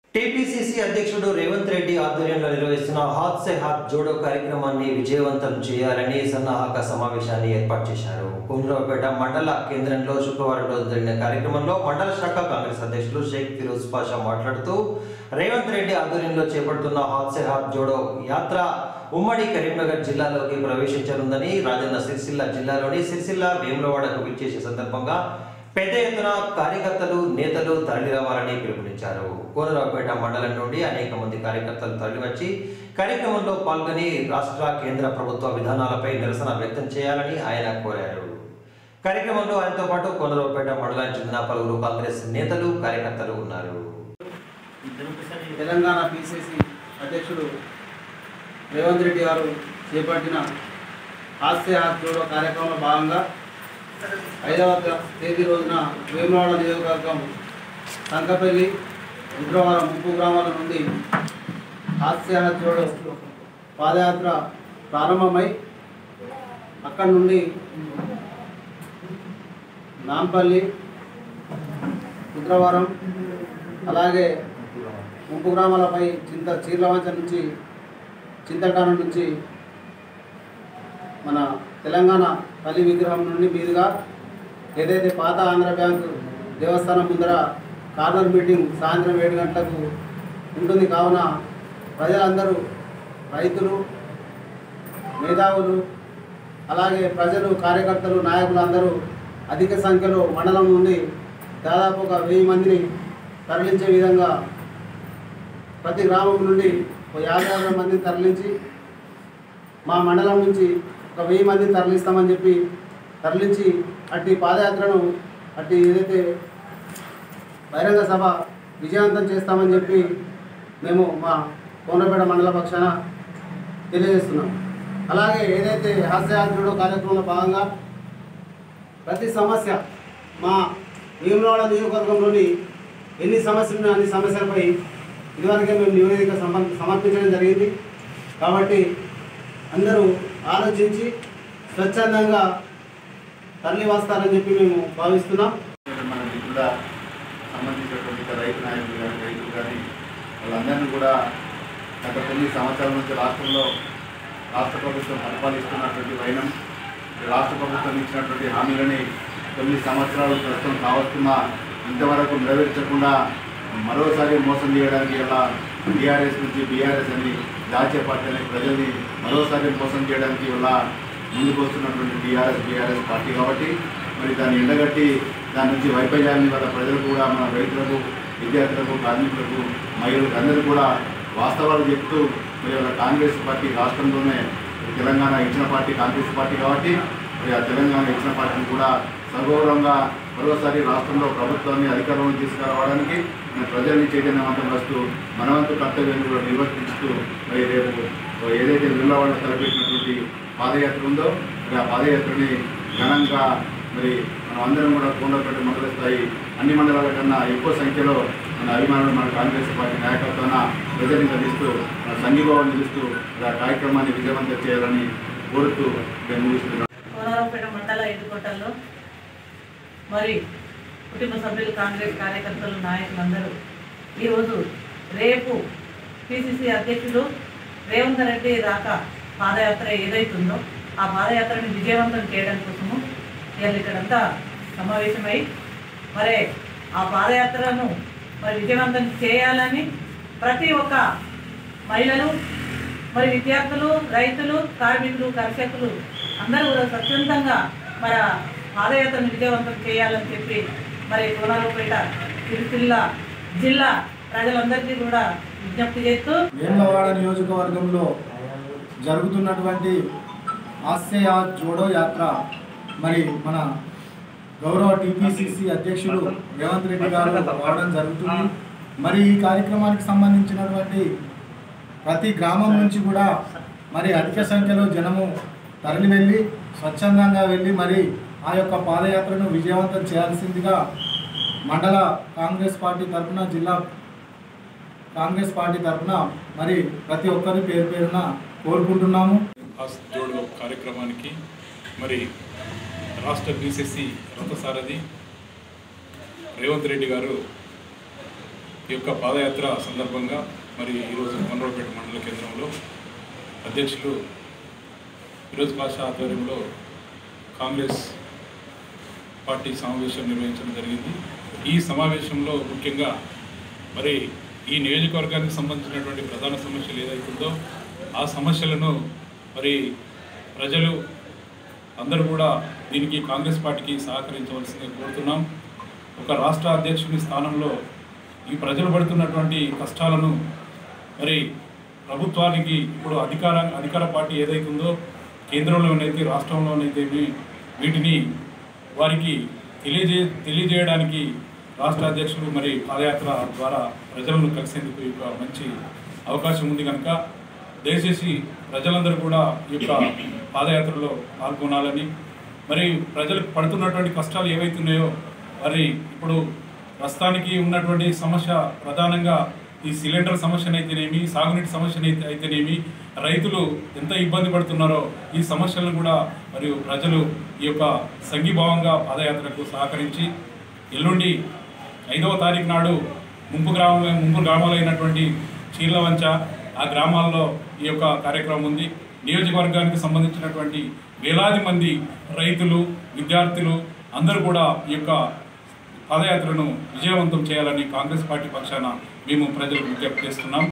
TPCC అధ్యక్షుడు రేవంత్ రెడ్డి ఆధ్వర్యంలో నిర్వహిస్తున్న హాత్ సే హాత్ జోడో కార్యక్రమాన్ని విజయవంతం చేయాలని సన్నాహక సమావేశాన్ని ఏర్పాటు చేశారు కుండ్రావుపేట మండల కేంద్రంలో శుక్రవారం రోజు జరిగిన కార్యక్రమంలో మండల శాఖ కాంగ్రెస్ అధ్యక్షులు షేక్ ఫిరోజ్ పాషా మాట్లాడుతూ రేవంత్ రెడ్డి ఆధ్వర్యంలో చేపడుతున్న హాత్ సే హాత్ జోడో యాత్ర ఉమ్మడి కరీంనగర్ జిల్లాలోకి ప్రవేశించనుందని రాజన్న సిరిసిల్ల జిల్లాలోని సిరిసిల్ల వేములవాడకు విచ్చేసే సందర్భంగా పెద్ద ఎత్తున కార్యకర్తలు నేతలు తరలిరావాలని పిలుపునిచ్చారు కోనరావుపేట మండలం నుండి అనేక మంది కార్యకర్తలు తరలివచ్చి కార్యక్రమంలో పాల్గొని రాష్ట్ర కేంద్ర ప్రభుత్వ విధానాలపై నిరసన వ్యక్తం చేయాలని ఆయన కోరారు కార్యక్రమంలో ఆయనతో పాటు కోనరావుపేట మండలానికి చెందిన పలువురు కాంగ్రెస్ నేతలు కార్యకర్తలు ఉన్నారు తెలంగాణ పిసిసి అధ్యక్షుడు రేవంత్ రెడ్డి గారు చేపట్టిన హాస్య హాత్ జోడో కార్యక్రమంలో భాగంగా ఐదవ త- తేదీ రోజున వేములవాడ నియోజకవర్గం సంకపల్లి రుద్రవరం ముప్పు గ్రామాల నుండి హాస్య హాత్ జోడో పాదయాత్ర ప్రారంభమై అక్కడి నుండి నాంపల్లి రుద్రవరం అలాగే ముంపు గ్రామాలపై చింత చీర్లవంచ నుంచి చింతకాలం నుంచి మన తెలంగాణ తల్లి విగ్రహం నుండి మీదుగా ఏదైతే పాత ఆంధ్ర బ్యాంకు దేవస్థానం ముందర కార్నర్ మీటింగ్ సాయంత్రం ఏడు గంటలకు ఉంటుంది కావున ప్రజలందరూ రైతులు మేధావులు అలాగే ప్రజలు కార్యకర్తలు నాయకులు అందరూ అధిక సంఖ్యలో మండలం నుండి దాదాపు ఒక వెయ్యి మందిని తరలించే విధంగా ప్రతి గ్రామం నుండి ఒక యాభై అరవై మందిని తరలించి మా మండలం నుంచి ఒక వెయ్యి మందిని తరలిస్తామని చెప్పి తరలించి అట్టి పాదయాత్రను అట్టి ఏదైతే బహిరంగ సభ విజయవంతం చేస్తామని చెప్పి మేము మా కోనపేట మండల పక్షాన తెలియజేస్తున్నాం అలాగే ఏదైతే హాస్యయాత్రుడు కార్యక్రమంలో భాగంగా ప్రతి సమస్య మా భీమరాడ నియోజకవర్గంలోని ఎన్ని సమస్యలు ఉన్నాయో అన్ని సమస్యలపై ఇదివరకే మేము నివేదిక సమర్ సమర్పించడం జరిగింది కాబట్టి అందరూ ఆలోచించి స్వచ్ఛందంగా తరలి వస్తారని చెప్పి మేము భావిస్తున్నాం మన మిత్రుల సంబంధించినటువంటి ఇతర రైతు నాయకులు కానీ రైతులు కానీ వాళ్ళందరినీ కూడా గత కొన్ని సంవత్సరాల నుంచి రాష్ట్రంలో రాష్ట్ర ప్రభుత్వం పరిపాలిస్తున్నటువంటి వైనం ఈ రాష్ట్ర ప్రభుత్వం ఇచ్చినటువంటి హామీలని తొమ్మిది సంవత్సరాలు ప్రస్తుతం కావస్తున్నా ఇంతవరకు నెరవేర్చకుండా మరోసారి మోసం చేయడానికి ఇలా బీఆర్ఎస్ నుంచి బీఆర్ఎస్ అని జాతీయ పార్టీ అనే ప్రజల్ని మరోసారి మోసం చేయడానికి ఇలా ముందుకు వస్తున్నటువంటి బీఆర్ఎస్ బీఆర్ఎస్ పార్టీ కాబట్టి మరి దాన్ని ఎండగట్టి దాని నుంచి వైఫల్యాన్ని వాళ్ళ ప్రజలకు కూడా మన రైతులకు విద్యార్థులకు కార్మికులకు మహిళలకు అందరూ కూడా వాస్తవాలు చెప్తూ మరి వాళ్ళ కాంగ్రెస్ పార్టీ రాష్ట్రంలోనే తెలంగాణ ఇచ్చిన పార్టీ కాంగ్రెస్ పార్టీ కాబట్టి మరి ఆ తెలంగాణ ఇచ్చిన పార్టీని కూడా సగౌరవంగా మరోసారి రాష్ట్రంలో ప్రభుత్వాన్ని అధికారంలో తీసుకురావడానికి మన ప్రజల్ని చైతన్యవంతం వస్తూ మనవంతు కర్తవ్యాన్ని కూడా నిర్వర్తిస్తూ మరి రేపు ఏదైతే విలువవాడ తలపెట్టినటువంటి పాదయాత్ర ఉందో మరి ఆ పాదయాత్రని ఘనంగా మరి మనం అందరం కూడా కోనపేట మండల స్థాయి అన్ని మండలాల కన్నా ఎక్కువ సంఖ్యలో మన అభిమానులు మన కాంగ్రెస్ పార్టీ నాయకత్వాన ప్రజల్ని అందిస్తూ మన సంఘీభావం నిలుస్తూ ఆ కార్యక్రమాన్ని విజయవంతం చేయాలని కోరుతూ నేను ముగిస్తున్నాను కోనరావుపేట మండల ఎన్నికోటల్లో మరి కుటుంబ సభ్యులు కాంగ్రెస్ కార్యకర్తలు నాయకులందరూ ఈరోజు రేపు పిసిసి అధ్యక్షుడు రేవంత్ రెడ్డి రాక పాదయాత్ర ఏదైతుందో ఆ పాదయాత్రని విజయవంతం చేయడం కోసము ఇవాళ ఇక్కడంతా సమావేశమై మరి ఆ పాదయాత్రను మరి విజయవంతం చేయాలని ప్రతి ఒక్క మహిళలు మరి విద్యార్థులు రైతులు కార్మికులు కర్షకులు అందరూ కూడా స్వచ్ఛందంగా మన పాదయాత్రను విజయవంతం చేయాలని చెప్పి మరి కోనాలపేట సిరిసిల్ల జిల్లా ప్రజలందరికీ కూడా విజ్ఞప్తి చేస్తూ వేములవాడ నియోజకవర్గంలో జరుగుతున్నటువంటి ఆస్యయా జోడో యాత్ర మరి మన గౌరవ టీపీసీసీ అధ్యక్షులు రేవంత్ రెడ్డి గారు రావడం జరుగుతుంది మరి ఈ కార్యక్రమానికి సంబంధించినటువంటి ప్రతి గ్రామం నుంచి కూడా మరి అధిక సంఖ్యలో జనము తరలి వెళ్ళి స్వచ్ఛందంగా వెళ్ళి మరి ఆ యొక్క పాదయాత్రను విజయవంతం చేయాల్సిందిగా మండల కాంగ్రెస్ పార్టీ తరఫున జిల్లా కాంగ్రెస్ పార్టీ తరఫున మరి ప్రతి ఒక్కరి పేరు పేరున కోరుకుంటున్నాము హాస్ జోడో కార్యక్రమానికి మరి రాష్ట్ర బీసీసీ రథసారథి రేవంత్ రెడ్డి గారు ఈ యొక్క పాదయాత్ర సందర్భంగా మరి ఈరోజు మనోరపేట మండల కేంద్రంలో అధ్యక్షులు ఫిరోజ్ పాషా ఆధ్వర్యంలో కాంగ్రెస్ పార్టీ సమావేశం నిర్వహించడం జరిగింది ఈ సమావేశంలో ముఖ్యంగా మరి ఈ నియోజకవర్గానికి సంబంధించినటువంటి ప్రధాన సమస్యలు ఏదైతుందో ఆ సమస్యలను మరి ప్రజలు అందరూ కూడా దీనికి కాంగ్రెస్ పార్టీకి సహకరించవలసిందిగా కోరుతున్నాం ఒక రాష్ట్ర అధ్యక్షుని స్థానంలో ఈ ప్రజలు పడుతున్నటువంటి కష్టాలను మరి ప్రభుత్వానికి ఇప్పుడు అధికార అధికార పార్టీ ఏదైతుందో కేంద్రంలోనైతే రాష్ట్రంలోనైతే వీటిని వారికి తెలియజే తెలియజేయడానికి రాష్ట్ర అధ్యక్షులు మరి పాదయాత్ర ద్వారా ప్రజలను కలిసేందుకు ఈ యొక్క మంచి అవకాశం ఉంది కనుక దయచేసి ప్రజలందరూ కూడా ఈ యొక్క పాదయాత్రలో పాల్గొనాలని మరి ప్రజలకు పడుతున్నటువంటి కష్టాలు ఏవైతున్నాయో మరి ఇప్పుడు ప్రస్తుతానికి ఉన్నటువంటి సమస్య ప్రధానంగా ఈ సిలిండర్ సమస్యనైతేనేమి సాగునీటి సమస్యనైతే అయితేనేమి రైతులు ఎంత ఇబ్బంది పడుతున్నారో ఈ సమస్యలను కూడా మరియు ప్రజలు ఈ యొక్క సంఘీభావంగా పాదయాత్రకు సహకరించి ఎల్లుండి ఐదవ తారీఖు నాడు ముంపు గ్రామం ముంపు గ్రామాలైనటువంటి చీర్లవంచ ఆ గ్రామాల్లో ఈ యొక్క కార్యక్రమం ఉంది నియోజకవర్గానికి సంబంధించినటువంటి వేలాది మంది రైతులు విద్యార్థులు అందరూ కూడా ఈ యొక్క పాదయాత్రను విజయవంతం చేయాలని కాంగ్రెస్ పార్టీ పక్షాన మేము ప్రజలకు విజ్ఞప్తి చేస్తున్నాం